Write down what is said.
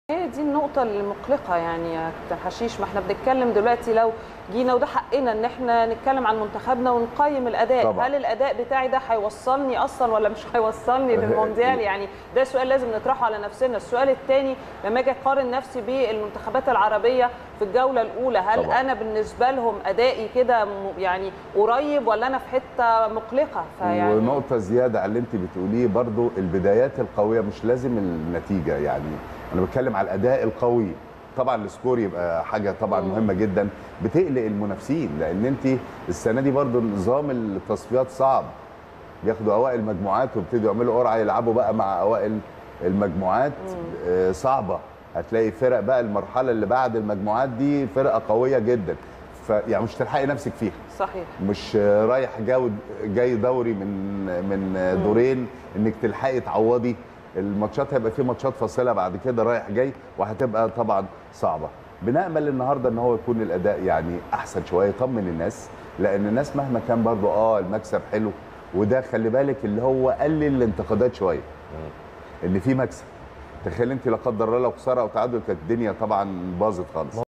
هي دي النقطة المقلقة يعني يا كابتن حشيش ما احنا بنتكلم دلوقتي لو جينا وده حقنا ان احنا نتكلم عن منتخبنا ونقيم الاداء طبعا. هل الاداء بتاعي ده هيوصلني اصلا ولا مش هيوصلني للمونديال يعني ده سؤال لازم نطرحه على نفسنا السؤال الثاني لما اجي اقارن نفسي بالمنتخبات العربية في الجولة الاولى هل طبعا. انا بالنسبة لهم ادائي كده م- يعني قريب ولا انا في حتة مقلقة فيعني ونقطة زيادة على اللي انت بتقوليه برضو البدايات القوية مش لازم النتيجة يعني انا بتكلم على الاداء القوي طبعا السكور يبقى حاجة طبعا مم. مهمة جدا بتقلق المنافسين لان انت السنة دي برضو نظام التصفيات صعب بياخدوا اوائل المجموعات ويبتدوا يعملوا قرعة يلعبوا بقى مع اوائل المجموعات آه، صعبة هتلاقي فرق بقى المرحلة اللي بعد المجموعات دي فرقة قوية جدا فيعني مش تلحقي نفسك فيها صحيح مش رايح جاي جاي دوري من من دورين انك تلحقي تعوضي الماتشات هيبقى في ماتشات فاصله بعد كده رايح جاي وهتبقى طبعا صعبه بنامل النهارده ان هو يكون الاداء يعني احسن شويه يطمن الناس لان الناس مهما كان برضو اه المكسب حلو وده خلي بالك اللي هو قلل الانتقادات شويه ان في مكسب تخيل انت لا قدر الله لو خساره او تعادل كانت الدنيا طبعا باظت خالص